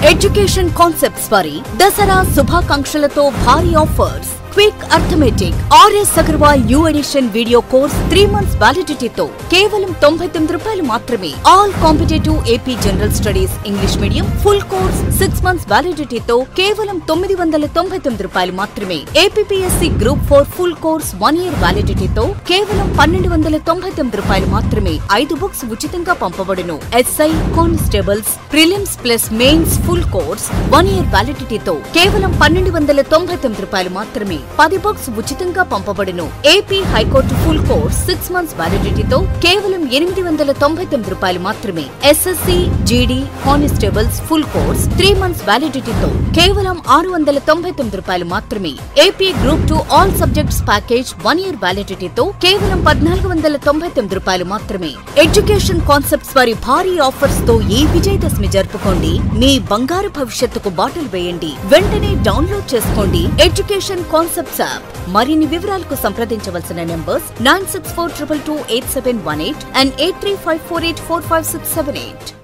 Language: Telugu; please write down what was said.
ఎడ్యుకేషన్ కాన్సెప్ట్స్ వారి దసరా శుభాకాంక్షలతో భారీ offers quick arithmetic RS Agarwal new edition video course three months వ్యాలిడిటీతో కేవలం తొంభై తొమ్మిది రూపాయలు మాత్రమే all competitive AP general studies English medium full course six months వ్యాలిడిటీతో కేవలం తొమ్మిది వందల తొంభై తొమ్మిది రూపాయలు మాత్రమే APSC group four full course one year వ్యాలిడిటీతో కేవలం పన్నెండు వందల తొంభై తొమ్మిది రూపాయలు మాత్రమే ఐదు బుక్స్ ఉచితంగా పంపబడును SI constables prelims plus mains full course one year వ్యాలిడిటీతో కేవలం పన్నెండు వందల తొంభై తొమ్మిది రూపాయలు మాత్రమే పది బుక్స్ ఉచితంగా పంపబడును AP high court full course six months వ్యాలిడిటీతో కేవలం ఎనిమిది వందల తొంభై తొమ్మిది రూపాయలు మాత్రమే SSC GD constables full course three months వ్యాలిడిటీతో కేవలం ఆరు వందల తొంభై తొమ్మిది రూపాయలు మాత్రమే AP group two all subjects package one year వ్యాలిడిటీతో కేవలం పద్నాలుగు వందల తొంభై తొమ్మిది రూపాయలు మాత్రమే ఎడ్యుకేషన్ కాన్సెప్ట్స్ వారి భారీ ఆఫర్స్ తో ఈ విజయదశమి జరుపుకోండి మీ బంగారు భవిష్యత్తుకు బాటలు వేయండి వెంటనే డౌన్లోడ్ చేసుకోండి ఎడ్యుకేషన్ కాన్సెప్ట్స్ యాప్ మరిన్ని వివరాలకు సంప్రదించవలసిన numbers nine six four triple two eight seven one eight and eight three five four eight four five six seven eight